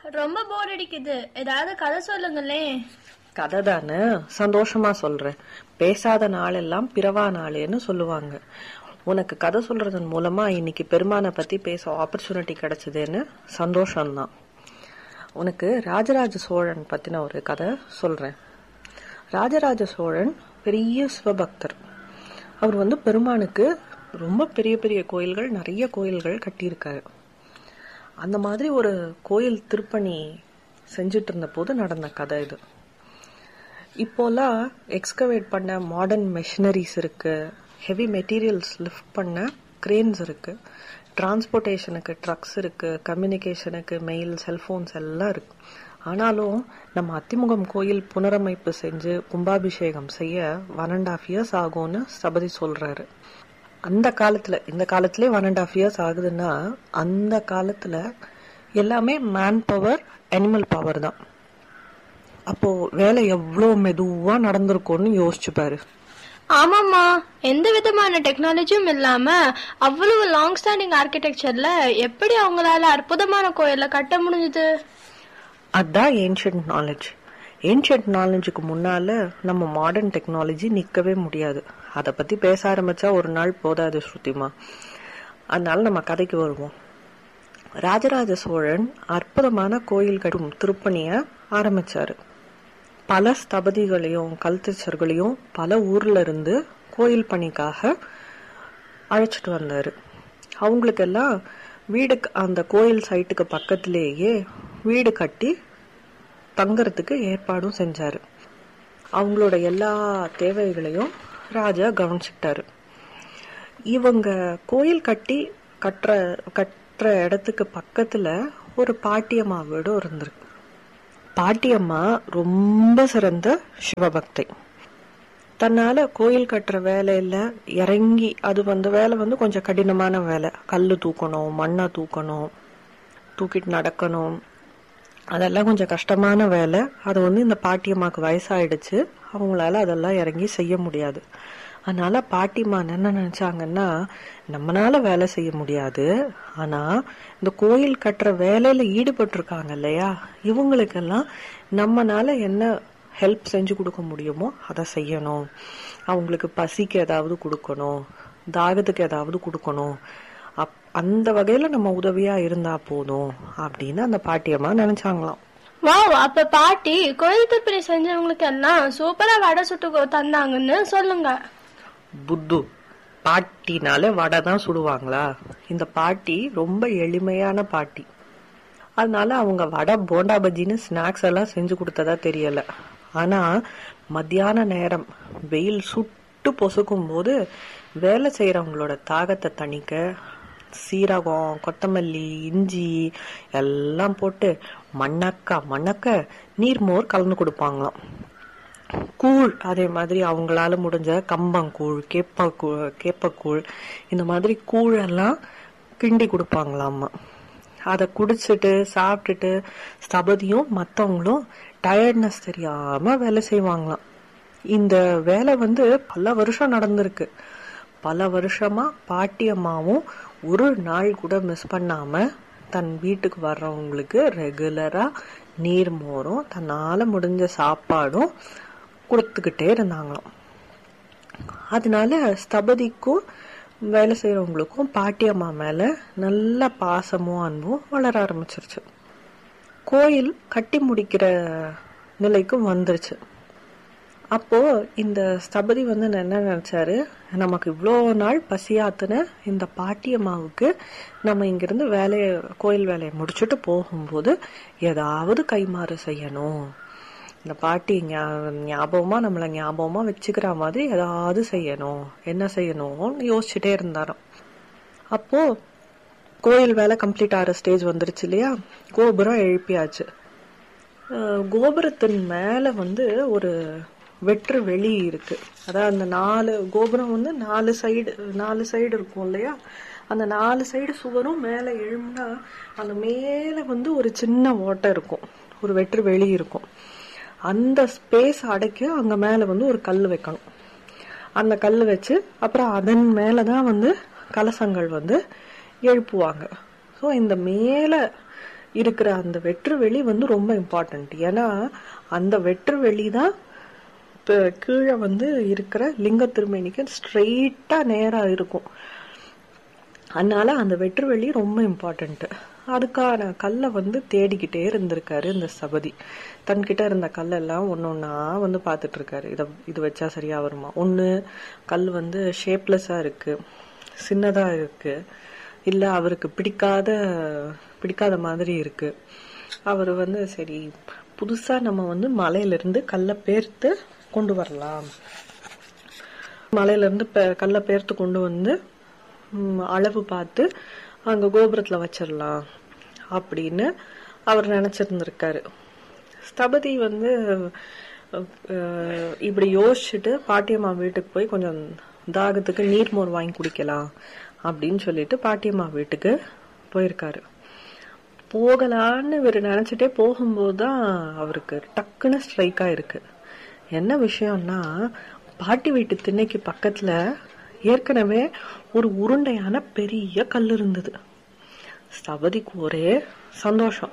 ரொம்ப போர் அடிக்குது ஏதாவது கதை சொல்லுங்களே கதை தானே சந்தோஷமா சொல்றேன் பேசாத நாளெல்லாம் பிறவா நாளேன்னு சொல்லுவாங்க உனக்கு கதை சொல்றதன் மூலமா இன்னைக்கு பெருமானை பத்தி பேச ஆப்பர்ச்சுனிட்டி கிடைச்சதுன்னு சந்தோஷம்தான் உனக்கு ராஜராஜ சோழன் பத்தின ஒரு கதை சொல்றேன் ராஜராஜ சோழன் பெரிய சிவபக்தர் அவர் வந்து பெருமானுக்கு ரொம்ப பெரிய பெரிய கோயில்கள் நிறைய கோயில்கள் கட்டியிருக்காரு அந்த மாதிரி ஒரு கோயில் திருப்பணி செஞ்சுட்டு இருந்த போது நடந்த கதை இது இப்போலாம் எக்ஸ்கவேட் பண்ண மாடர்ன் மெஷினரிஸ் இருக்கு ஹெவி மெட்டீரியல்ஸ் லிஃப்ட் பண்ண கிரேன்ஸ் இருக்கு டிரான்ஸ்போர்ட்டேஷனுக்கு ட்ரக்ஸ் இருக்கு கம்யூனிகேஷனுக்கு மெயில் செல்போன்ஸ் எல்லாம் இருக்கு ஆனாலும் நம்ம அத்திமுகம் கோயில் புனரமைப்பு செஞ்சு கும்பாபிஷேகம் செய்ய ஒன் அண்ட் ஆஃப் இயர்ஸ் ஆகும்னு சபதி சொல்றாரு அந்த காலத்துல இந்த காலத்திலே ஒன் அண்ட் ஆஃப் இயர்ஸ் ஆகுதுன்னா அந்த காலத்துல எல்லாமே மேன் பவர் அனிமல் பவர் தான் அப்போ வேலை எவ்வளோ மெதுவா நடந்திருக்கும்னு யோசிச்சு பாரு ஆமாம்மா எந்த விதமான டெக்னாலஜியும் இல்லாம அவ்வளவு லாங் ஸ்டாண்டிங் ஆர்கிடெக்சர்ல எப்படி அவங்களால அற்புதமான கோயில கட்ட முடிஞ்சது அதான் ஏன்ஷியன்ட் நாலேஜ் ஏன்ஷியன்ட் நாலேஜுக்கு முன்னால நம்ம மாடர்ன் டெக்னாலஜி நிக்கவே முடியாது அதை பத்தி பேச ஆரம்பிச்சா ஒரு நாள் போதாது ஸ்ருதிமா அதனால நம்ம கதைக்கு வருவோம் ராஜராஜ சோழன் அற்புதமான கோயில் கட்டும் திருப்பணிய ஆரம்பிச்சாரு பல ஸ்தபதிகளையும் கல்தச்சர்களையும் பல ஊர்ல இருந்து கோயில் பணிக்காக அழைச்சிட்டு வந்தாரு அவங்களுக்கெல்லாம் வீடு அந்த கோயில் சைட்டுக்கு பக்கத்திலேயே வீடு கட்டி தங்கறதுக்கு ஏற்பாடும் செஞ்சாரு அவங்களோட எல்லா தேவைகளையும் ராஜா கவனிச்சுக்கிட்டாரு இவங்க கோயில் கட்டி கட்டுற கட்டுற இடத்துக்கு பக்கத்துல ஒரு பாட்டியம்மா வீடும் இருந்திருக்கு பாட்டியம்மா ரொம்ப சிறந்த சிவபக்தை தன்னால கோயில் கட்டுற வேலையில இறங்கி அது வந்து வேலை வந்து கொஞ்சம் கடினமான வேலை கல்லு தூக்கணும் மண்ணை தூக்கணும் தூக்கிட்டு நடக்கணும் அதெல்லாம் கொஞ்சம் கஷ்டமான வேலை அது வந்து இந்த பாட்டியம்மாக்கு வயசாயிடுச்சு அவங்களால அதெல்லாம் இறங்கி செய்ய முடியாது அதனால பாட்டிமா என்ன நினைச்சாங்கன்னா நம்மனால வேலை செய்ய முடியாது ஆனா இந்த கோயில் கட்டுற வேலையில ஈடுபட்டு இருக்காங்க இல்லையா இவங்களுக்கெல்லாம் நம்மனால என்ன ஹெல்ப் செஞ்சு கொடுக்க முடியுமோ அதை செய்யணும் அவங்களுக்கு பசிக்கு ஏதாவது கொடுக்கணும் தாகத்துக்கு ஏதாவது கொடுக்கணும் அப் அந்த வகையில நம்ம உதவியா இருந்தா போதும் அப்படின்னு அந்த பாட்டியம்மா நினைச்சாங்களாம் வாவ் அப்ப பாட்டி கோயில் திருப்பணி செஞ்சவங்களுக்கு எல்லாம் சூப்பரா வடை சுட்டு கொ- தந்தாங்கன்னு சொல்லுங்க புத்து பாட்டினாலே வடை தான் சுடுவாங்களா இந்த பாட்டி ரொம்ப எளிமையான பாட்டி அதனால அவங்க வடை போண்டா பஜ்ஜின்னு ஸ்நாக்ஸ் எல்லாம் செஞ்சு கொடுத்ததா தெரியல ஆனா மத்தியான நேரம் வெயில் சுட்டு பொசுக்கும் போது வேலை செய்யறவங்களோட தாகத்தை தணிக்க சீரகம் கொத்தமல்லி இஞ்சி எல்லாம் போட்டு மண்ணக்க மண்ணக்க நீர்மோர் கலந்து கொடுப்பாங்களாம் கூழ் அதே மாதிரி அவங்களால முடிஞ்ச கம்பங்கூழ் கேப்பக்கூழ் கேப்பக்கூழ் இந்த மாதிரி கூழெல்லாம் கிண்டி கொடுப்பாங்களாமா அதை குடிச்சிட்டு சாப்பிட்டுட்டு ஸ்தபதியும் மத்தவங்களும் டயர்ட்னஸ் தெரியாம வேலை செய்வாங்களாம் இந்த வேலை வந்து பல வருஷம் நடந்திருக்கு பல வருஷமா பாட்டி அம்மாவும் ஒரு நாள் கூட மிஸ் பண்ணாம தன் வீட்டுக்கு வர்றவங்களுக்கு ரெகுலரா நீர் மோரும் தன்னால முடிஞ்ச சாப்பாடும் கொடுத்துக்கிட்டே இருந்தாங்களாம் அதனால ஸ்தபதிக்கும் வேலை செய்யறவங்களுக்கும் பாட்டி அம்மா மேல நல்ல பாசமும் அன்பும் வளர ஆரம்பிச்சிருச்சு கோயில் கட்டி முடிக்கிற நிலைக்கும் வந்துருச்சு அப்போ இந்த ஸ்தபதி வந்து என்ன நினைச்சாரு நமக்கு இவ்வளோ நாள் பசியாத்துன இந்த பாட்டியம்மாவுக்கு நம்ம இங்கிருந்து வேலைய கோயில் வேலையை முடிச்சுட்டு போகும்போது ஏதாவது கைமாறு செய்யணும் இந்த பாட்டி ஞா- ஞாபகமா நம்மள ஞாபகமா வச்சுக்கிற மாதிரி ஏதாவது செய்யணும் என்ன செய்யணும்னு யோசிச்சுட்டே இருந்தாராம் அப்போ கோயில் வேலை கம்ப்ளீட் ஆகிற ஸ்டேஜ் வந்துருச்சு இல்லையா கோபுரம் எழுப்பியாச்சு அஹ் கோபுரத்தின் மேல வந்து ஒரு வெற்று வெளி இருக்கு அதாவது அந்த நாலு கோபுரம் வந்து நாலு சைடு நாலு சைடு இருக்கும் இல்லையா அந்த நாலு சைடு சுவரும் மேல எழும்புனா அந்த மேல வந்து ஒரு சின்ன ஓட்டை இருக்கும் ஒரு வெற்று வெளி இருக்கும் அந்த ஸ்பேஸ் அடைக்க அங்க மேல வந்து ஒரு கல் வைக்கணும் அந்த கல் வச்சு அப்புறம் அதன் மேலதான் வந்து கலசங்கள் வந்து எழுப்புவாங்க ஸோ இந்த மேல இருக்கிற அந்த வெற்று வெளி வந்து ரொம்ப இம்பார்ட்டன்ட் ஏன்னா அந்த வெற்று வெளி தான் இப்ப கீழே வந்து இருக்கிற லிங்க திருமேனிக்கு ஸ்ட்ரெயிட்டா நேரா இருக்கும் அதனால அந்த வெற்று வெளி ரொம்ப இம்பார்ட்டன்ட் அதுக்கான கல்லை வந்து தேடிக்கிட்டே இருந்திருக்காரு இந்த சபதி தன்கிட்ட இருந்த கல்லெல்லாம் ஒன்று ஒன்றா வந்து பார்த்துட்டு இருக்காரு இதை இது வச்சா சரியா வருமா ஒன்று கல் வந்து ஷேப்லெஸ்ஸாக இருக்கு சின்னதாக இருக்கு இல்லை அவருக்கு பிடிக்காத பிடிக்காத மாதிரி இருக்கு அவர் வந்து சரி புதுசாக நம்ம வந்து மலையிலிருந்து கல்லை பேர்த்து கொண்டு வரலாம் மலையிலிருந்து பெ- கல்லை பேர்த்து கொண்டு வந்து ம், அளவு பார்த்து அங்க கோபுரத்துல வச்சிடலாம் அப்படின்னு அவர் நினைச்சிருந்திருக்காரு ஸ்தபதி வந்து அஹ், இப்படி யோசிச்சுட்டு பாட்டியம்மா வீட்டுக்கு போய் கொஞ்சம் தாகத்துக்கு நீர்மோர் வாங்கி குடிக்கலாம் அப்படின்னு சொல்லிட்டு பாட்டியம்மா வீட்டுக்கு போயிருக்காரு போகலான்னு இவர் நினைச்சிட்டே போகும்போது தான் அவருக்கு டக்குன்னு ஸ்ட்ரைக் ஆயிருக்கு என்ன விஷயம்னா பாட்டி வீட்டு திண்ணைக்கு பக்கத்துல ஏற்கனவே ஒரு உருண்டையான பெரிய கல் இருந்தது ஸ்தபதிக்கு ஒரே சந்தோஷம்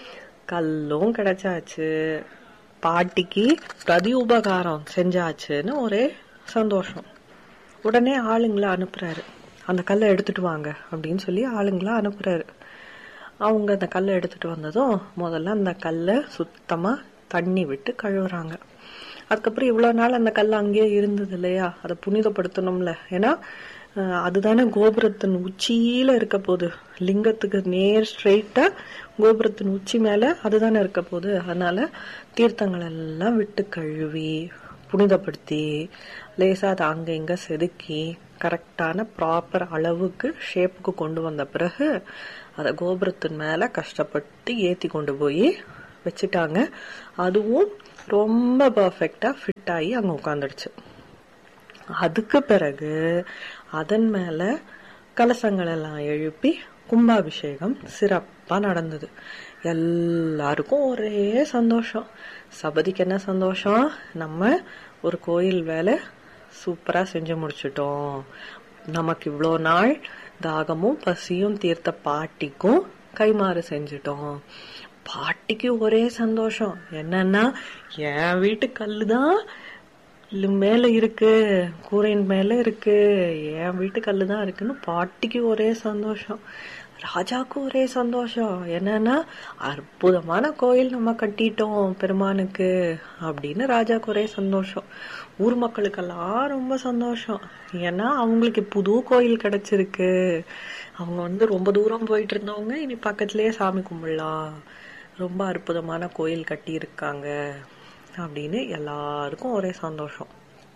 கல்லும் கிடைச்சாச்சு பாட்டிக்கு பிரதி உபகாரம் செஞ்சாச்சுன்னு ஒரே சந்தோஷம் உடனே ஆளுங்களை அனுப்புறாரு அந்த கல்லை எடுத்துட்டு வாங்க அப்படின்னு சொல்லி ஆளுங்களை அனுப்புறாரு அவங்க அந்த கல்லை எடுத்துட்டு வந்ததும் முதல்ல அந்த கல்லை சுத்தமா தண்ணி விட்டு கழுவுறாங்க அதுக்கப்புறம் இவ்வளவு நாள் அந்த கல் அங்கேயே இருந்தது இல்லையா அதை புனிதப்படுத்தணும்ல ஏன்னா அஹ், அதுதானே கோபுரத்தின் உச்சியில இருக்க போகுது லிங்கத்துக்கு நேர் ஸ்ட்ரெயிட்டா கோபுரத்தின் உச்சி மேல அதுதானே இருக்க போகுது அதனால தீர்த்தங்கள் எல்லாம் விட்டு கழுவி புனிதப்படுத்தி லேசா அதை அங்க இங்க செதுக்கி கரெக்டான ப்ராப்பர் அளவுக்கு ஷேப்புக்கு கொண்டு வந்த பிறகு அதை கோபுரத்தின் மேல கஷ்டப்பட்டு ஏத்தி கொண்டு போய் வச்சுட்டாங்க அதுவும் ரொம்ப பர்ஃபெக்டா ஃபிட் ஆகி அங்க உட்காந்துடுச்சு அதுக்கு பிறகு அதன் மேல கலசங்கள் எல்லாம் எழுப்பி கும்பாபிஷேகம் சிறப்பா நடந்தது எல்லாருக்கும் ஒரே சந்தோஷம் சபதிக்கு என்ன சந்தோஷம் நம்ம ஒரு கோயில் வேலை சூப்பரா செஞ்சு முடிச்சிட்டோம் நமக்கு இவ்வளோ நாள் தாகமும் பசியும் தீர்த்த பாட்டிக்கும் கைமாறு செஞ்சிட்டோம் பாட்டிக்கு ஒரே சந்தோஷம் என்னன்னா என் வீட்டு கல்லுதான் இல்ல மேல இருக்கு கூரையின் மேல இருக்கு என் வீட்டு கல்லு தான் இருக்குன்னு பாட்டிக்கு ஒரே சந்தோஷம் ராஜாக்கு ஒரே சந்தோஷம் என்னன்னா அற்புதமான கோயில் நம்ம கட்டிட்டோம் பெருமானுக்கு அப்படின்னு ராஜாக்கு ஒரே சந்தோஷம் ஊர் மக்களுக்கெல்லாம் ரொம்ப சந்தோஷம் ஏன்னா அவங்களுக்கு புது கோயில் கிடைச்சிருக்கு அவங்க வந்து ரொம்ப தூரம் போயிட்டு இருந்தவங்க இனி பக்கத்திலேயே சாமி கும்பிடலாம் ரொம்ப அற்புதமான கோயில் கட்டி இருக்காங்க அப்படின்னு எல்லாருக்கும் ஒரே சந்தோஷம்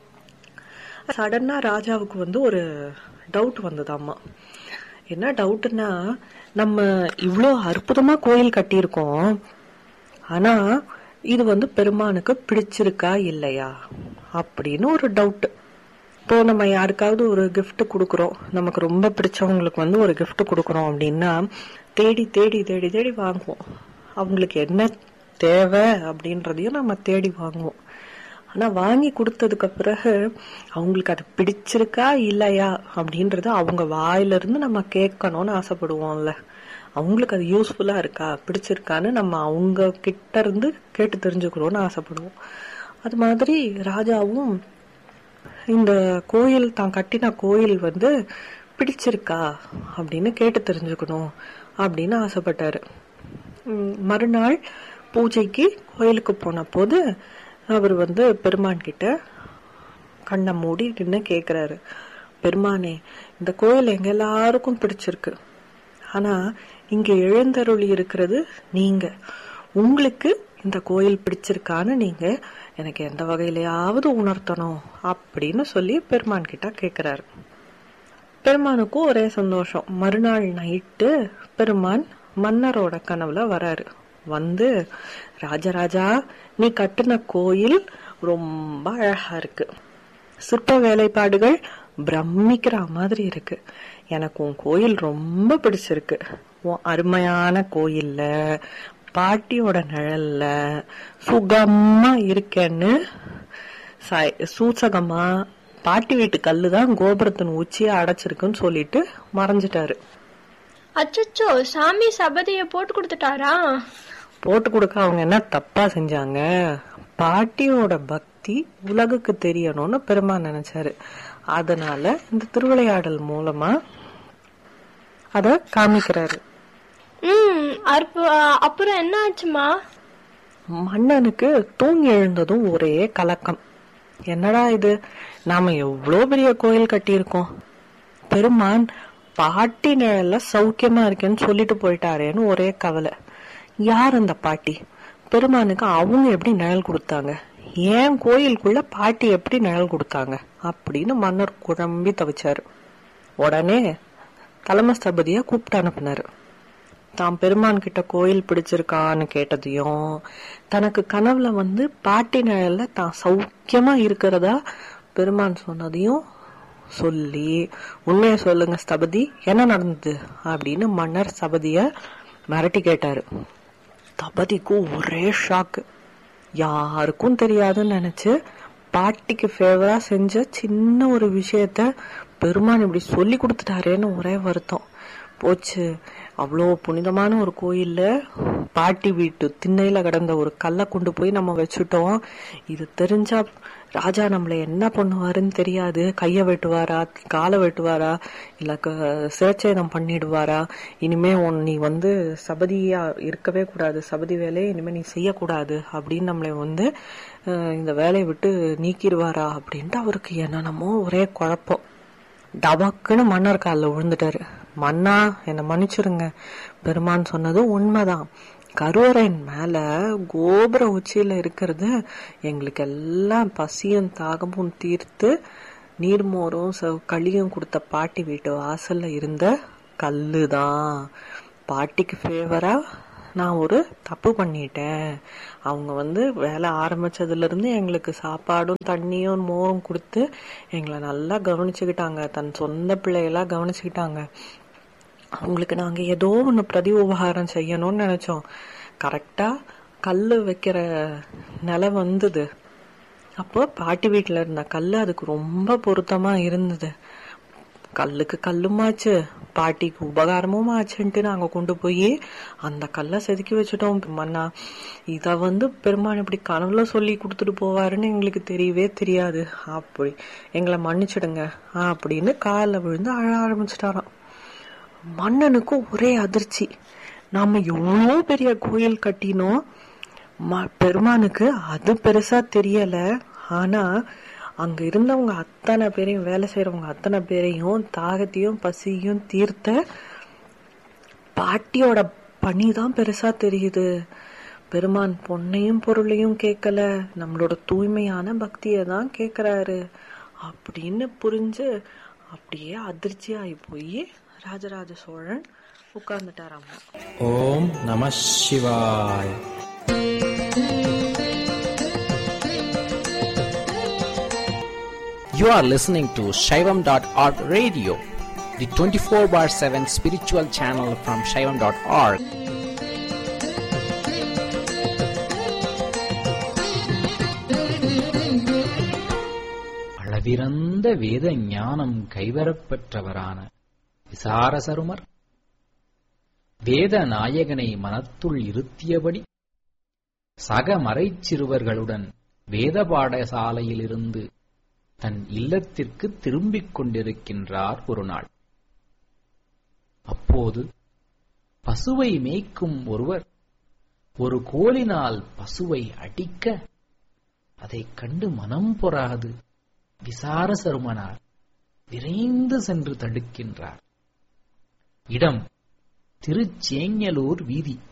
சடனா ராஜாவுக்கு வந்து ஒரு டவுட் வந்ததாம்மா என்ன டவுட்னா நம்ம இவ்ளோ அற்புதமா கோயில் கட்டியிருக்கோம் ஆனா இது வந்து பெருமானுக்கு பிடிச்சிருக்கா இல்லையா அப்படின்னு ஒரு டவுட் இப்போ நம்ம யாருக்காவது ஒரு gift கொடுக்குறோம் நமக்கு ரொம்ப பிடிச்சவங்களுக்கு வந்து ஒரு gift கொடுக்குறோம் அப்படின்னா தேடி தேடி தேடி தேடி வாங்குவோம் அவங்களுக்கு என்ன தேவை அப்படின்றதையும் நம்ம தேடி வாங்குவோம் ஆனா வாங்கி கொடுத்ததுக்கு பிறகு அவங்களுக்கு அது பிடிச்சிருக்கா இல்லையா அப்படின்றத அவங்க வாயில இருந்து நம்ம கேட்கணும்னு ஆசைப்படுவோம்ல அவங்களுக்கு அது யூஸ்ஃபுல்லா இருக்கா பிடிச்சிருக்கான்னு நம்ம அவங்க கிட்ட இருந்து கேட்டு தெரிஞ்சுக்கணும்னு ஆசைப்படுவோம் அது மாதிரி ராஜாவும் இந்த கோயில் தான் கட்டின கோயில் வந்து பிடிச்சிருக்கா அப்படின்னு கேட்டு தெரிஞ்சுக்கணும் அப்படின்னு ஆசைப்பட்டாரு உம், மறுநாள் பூஜைக்கு கோயிலுக்கு போன போது அவர் வந்து பெருமான் கிட்ட கண்ணை மூடி நின்று கேக்குறாரு பெருமானே இந்த கோயில் எங்க எல்லாருக்கும் பிடிச்சிருக்கு ஆனா இங்க எழுந்தருளி இருக்கிறது நீங்க உங்களுக்கு இந்த கோயில் பிடிச்சிருக்கான்னு நீங்க எனக்கு எந்த வகையிலயாவது உணர்த்தணும் அப்படின்னு சொல்லி பெருமான் கிட்ட கேக்குறாரு பெருமானுக்கும் ஒரே சந்தோஷம் மறுநாள் நைட்டு பெருமான் மன்னரோட கனவுல வராரு வந்து ராஜராஜா நீ கட்டின கோயில் ரொம்ப அழகா இருக்கு சிற்ப வேலைப்பாடுகள் பிரமிக்கிற மாதிரி இருக்கு எனக்கு உன் கோயில் ரொம்ப பிடிச்சிருக்கு உன் அருமையான கோயில்ல பாட்டியோட நிழல்ல சுகமா இருக்கேன்னு ச- சூசகமா பாட்டி வீட்டு கல்லு தான் கோபுரத்தின் உச்சியை அடைச்சிருக்குன்னு சொல்லிட்டு மறைஞ்சிட்டாரு அச்சச்சோ சாமி சபதிய போட்டு கொடுத்துட்டாரா போட்டு கொடுக்க அவங்க என்ன தப்பா செஞ்சாங்க பாட்டியோட பக்தி உலகுக்கு தெரியணும்னு பெருமான் நினைச்சாரு அதனால இந்த திருவிளையாடல் மூலமா அத காமிக்கிறாரு ம் அற்ப- அப்புறம் என்ன ஆச்சுமா மன்னனுக்கு தூங்கி எழுந்ததும் ஒரே கலக்கம் என்னடா இது நாம எவ்வளோ பெரிய கோயில் கட்டியிருக்கோம் பெருமான் பாட்டி நிழல்ல சௌக்கியமா இருக்கேன்னு சொல்லிட்டு போயிட்டாரேன்னு ஒரே கவலை யார் அந்த பாட்டி பெருமானுக்கு அவங்க எப்படி நிழல் கொடுத்தாங்க ஏன் கோயிலுக்குள்ள பாட்டி எப்படி நிழல் கொடுத்தாங்க அப்படின்னு மன்னர் குழம்பி தவிச்சாரு உடனே தலைமை ஸ்தபதிய கூப்பிட்டு அனுப்புனாரு தாம் பெருமான் கிட்ட கோயில் பிடிச்சிருக்கான்னு கேட்டதையும் தனக்கு கனவுல வந்து பாட்டி நிழல்ல தான் சௌக்கியமா இருக்கிறதா பெருமான் சொன்னதையும் சொல்லி உண்மையை சொல்லுங்க ஸ்தபதி என்ன நடந்தது அப்படின்னு மன்னர் சபதிய மிரட்டி கேட்டாரு தபதிக்கு ஒரே ஷாக்கு யாருக்கும் தெரியாதுன்னு நினைச்சு பாட்டிக்கு ஃபேவரா செஞ்ச சின்ன ஒரு விஷயத்த பெருமான் இப்படி சொல்லி கொடுத்துட்டாரேன்னு ஒரே வருத்தம் போச்சு அவ்வளோ புனிதமான ஒரு கோயில்ல பாட்டி வீட்டு திண்ணையில கிடந்த ஒரு கல்லை கொண்டு போய் நம்ம வச்சுட்டோம் இது தெரிஞ்சா ராஜா நம்மள என்ன பண்ணுவாருன்னு தெரியாது கைய வெட்டுவாரா காலை வெட்டுவாரா இல்ல க- சிரச்சேதம் பண்ணிடுவாரா இனிமே உன் நீ வந்து சபதியா இருக்கவே கூடாது சபதி வேலையை இனிமே நீ செய்யக்கூடாது அப்படின்னு நம்மளை வந்து அஹ், இந்த வேலையை விட்டு நீக்கிடுவாரா அப்படின்ட்டு அவருக்கு என்னென்னமோ ஒரே குழப்பம் டபக்குன்னு மன்னர் காலில் விழுந்துட்டாரு மன்னா என்னை மன்னிச்சிருங்க பெருமான் சொன்னது உண்மைதான் கருவறையின் மேல கோபுர உச்சியில இருக்கிறது எங்களுக்கு எல்லாம் பசியும் தாகமும் தீர்த்து நீர்மோரும் ச- களியும் கொடுத்த பாட்டி வீட்டு வாசல்ல இருந்த கல்லுதான் பாட்டிக்கு ஃபேவரா நான் ஒரு தப்பு பண்ணிட்டேன் அவங்க வந்து வேலை ஆரம்பிச்சதுல இருந்து எங்களுக்கு சாப்பாடும் தண்ணியும் மோரும் கொடுத்து எங்களை நல்லா கவனிச்சுக்கிட்டாங்க தன் சொந்த பிள்ளைகளா கவனிச்சுக்கிட்டாங்க அவங்களுக்கு நாங்க ஏதோ ஒண்ணு பிரதி உபகாரம் செய்யணும்னு நினைச்சோம் கரெக்டா கல்லு வைக்கிற நிலை வந்தது அப்போ பாட்டி வீட்டுல இருந்த கல்லு அதுக்கு ரொம்ப பொருத்தமா இருந்தது கல்லுக்கு கல்லுமாச்சு பாட்டிக்கு உபகாரமும் ஆச்சுன்ட்டு நாங்க கொண்டு போய் அந்த கல்லை செதுக்கி வச்சுட்டோம் மன்னா இத வந்து பெருமான் இப்படி கனவுல சொல்லி கொடுத்துட்டு போவாருன்னு எங்களுக்கு தெரியவே தெரியாது அப்படி எங்களை மன்னிச்சிடுங்க அப்படின்னு காலில் விழுந்து அழ ஆரம்பிச்சிட்டாராம் மன்னனுக்கு ஒரே அதிர்ச்சி நாம எவ்வளோ பெரிய கோயில் கட்டினோம் ம- பெருமானுக்கு அது பெருசா தெரியல ஆனா அங்க இருந்தவங்க அத்தனை பேரையும் வேலை செய்யறவங்க அத்தனை பேரையும் தாகத்தையும் பசியும் தீர்த்த பாட்டியோட பணி தான் பெருசா தெரியுது பெருமான் பொன்னையும் பொருளையும் கேட்கல நம்மளோட தூய்மையான பக்தியை தான் கேக்குறாரு அப்படின்னு புரிஞ்சு அப்படியே அதிர்ச்சியாகி போய் ராஜராஜ சோழன் உட்கார்ந்துட்டாராமா ஓம் நம சிவாய் You are listening to Shaivam.org radio, the 24 bar 7 spiritual channel from Shaivam.org. அளவிறந்த வேத ஞானம் கைவரப்பெற்றவரான விசாரசருமர் வேத நாயகனை மனத்துள் இருத்தியபடி சக மறைச்சிறுவர்களுடன் வேத பாடசாலையிலிருந்து தன் இல்லத்திற்கு திரும்பிக் கொண்டிருக்கின்றார் ஒரு நாள் அப்போது பசுவை மேய்க்கும் ஒருவர் ஒரு கோலினால் பசுவை அடிக்க அதைக் கண்டு மனம் பொறாது விசாரசருமனார் விரைந்து சென்று தடுக்கின்றார் இடம் திருச்சேங்கலூர் வீதி